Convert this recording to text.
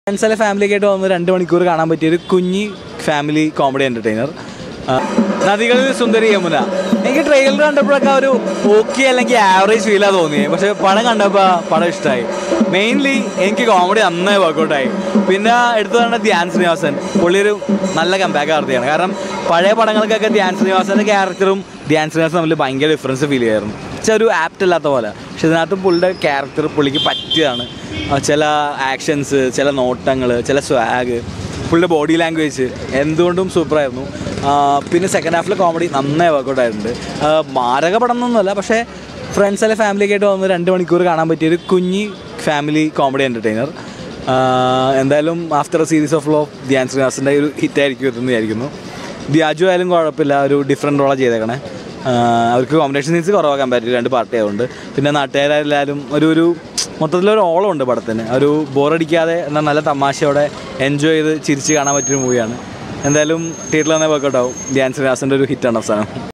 ഫ്രണ്ട്സിലെ ഫാമിലിയൊക്കെ ആയിട്ട് വന്ന് രണ്ട് മണിക്കൂർ കാണാൻ പറ്റിയ ഒരു കുഞ്ഞി ഫാമിലി കോമഡി എൻ്റർടൈനർ നദികളിൽ സുന്ദരി യമുന എനിക്ക് ട്രെയിലർ കണ്ടപ്പോഴൊക്കെ ഒരു ഓക്കെ അല്ലെങ്കിൽ ആവറേജ് ഫീലാ തോന്നിയത് പക്ഷെ പടം കണ്ടപ്പോൾ പടം ഇഷ്ടമായി മെയിൻലി എനിക്ക് കോമഡി നന്നായി വർക്കൗട്ടായി പിന്നെ എടുത്തു പറഞ്ഞ ധ്യാൻ ശ്രീനിവാസൻ പുള്ളിയൊരു നല്ല കമ്പാക്ക് നടത്തിയാണ് കാരണം പഴയ പടങ്ങൾക്കൊക്കെ ധ്യാൻ ശ്രീനിവാസൻ്റെ ക്യാരക്ടറും ധ്യാൻ ശ്രീനിവാസൻ തമ്മിൽ ഭയങ്കര ഡിഫറൻസ് ഫീൽ ചെയ്യായിരുന്നു പക്ഷെ ഒരു ആപ്റ്റ് അല്ലാത്ത പോലെ പക്ഷെ ഇതിനകത്ത് പുള്ളിയുടെ ക്യാരക്ടർ പുള്ളിക്ക് പറ്റിയതാണ് ആ ചില ആക്ഷൻസ് ചില നോട്ടങ്ങൾ ചില സ്വാഗ് പുള്ളിയുടെ ബോഡി ലാംഗ്വേജ് എന്തുകൊണ്ടും സൂപ്പറായിരുന്നു ആ, പിന്നെ സെക്കൻഡ് ഹാഫിലെ കോമഡി നന്നായി വർക്കൗട്ട് ആയിട്ടുണ്ട് ആ, മാരക പടം എന്നൊന്നുമല്ല പക്ഷേ ഫ്രണ്ട്സ് അല്ലെ ഫാമിലിയൊക്കെ ആയിട്ട് വന്ന് രണ്ട് മണിക്കൂർ കാണാൻ പറ്റിയ ഒരു കുഞ്ഞി ഫാമിലി കോമഡി എൻ്റർടൈനർ എന്തായാലും after a series of low Dhyan ശ്രീനിവാസിൻ്റെ ഒരു ഹിറ്റായിരിക്കും ഇതെന്ന് വിചാരിക്കുന്നു ദ്യാജു ആയാലും കുഴപ്പമില്ല ഒരു ഡിഫറെൻ്റ് റോളാണ് ചെയ്തേക്കണേ ആഹ് അവർക്ക് കോമ്പിനേഷൻ സീൻസ് കുറവാക്കാൻ പറ്റും രണ്ട് പാർട്ടി ആയതുകൊണ്ട് പിന്നെ നാട്ടുകാരെല്ലാവരും ഒരു ഒരു മൊത്തത്തിലൊരു ഓളമുണ്ട് പടത്തിന് ഒരു ബോറടിക്കാതെ എന്നാൽ നല്ല തമാശയോടെ എൻജോയ് ചെയ്ത് ചിരിച്ച് കാണാൻ പറ്റിയൊരു മൂവിയാണ് എന്തായാലും തിയേറ്ററിൽ തന്നെ വർക്കൗട്ട് ആവും ധ്യാൻ ശ്രീനിവാസിൻ്റെ ഒരു ഹിറ്റാണ് അവസാനം